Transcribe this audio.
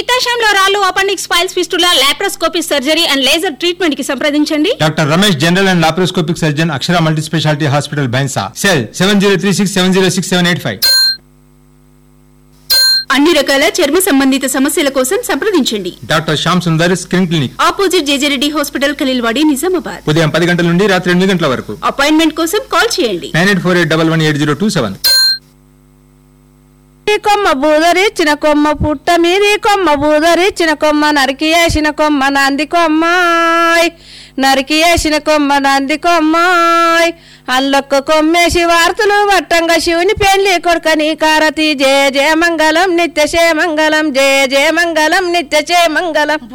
పిత్తాశయంలో రాళ్ళు appendix piles fistula laparoscopy surgery and laser treatment కి సంప్రదించండి doctor Ramesh general and laparoscopic surgeon Akshara multi speciality hospital Bhainsa cell seven zero three six seven zero six seven eight five అన్ని రకాల చర్మ సంబంధిత సమస్యల కోసం సంప్రదించండి doctor Shyam Sundar skin clinic opposite J J Reddy hospital Khaleelwadi Nizamabad ఉదయం పది గంటల నుండి రాత్రి ఎనిమిది గంటల వరకు అపాయింట్మెంట్ కోసం కాల్ చేయండి nine eight four eight double one eight zero two seven ఈ కొమ్మ బూదరిచ్చిన కొమ్మ పుట్ట మీది కొమ్మ బూదరిచ్చిన కొమ్మ నరికి వేసిన కొమ్మ నంది కొమ్మాయ్ నరికి వేసిన కొమ్మ నంది కొమ్మాయ్ అల్లొక్క కొమ్మేసి వార్తలు వట్టంగా శివుని పెళ్లి కొడుకని కారతి జయ జయ మంగళం నిత్య మంగళం జయ జయ మంగళం నిత్య మంగళం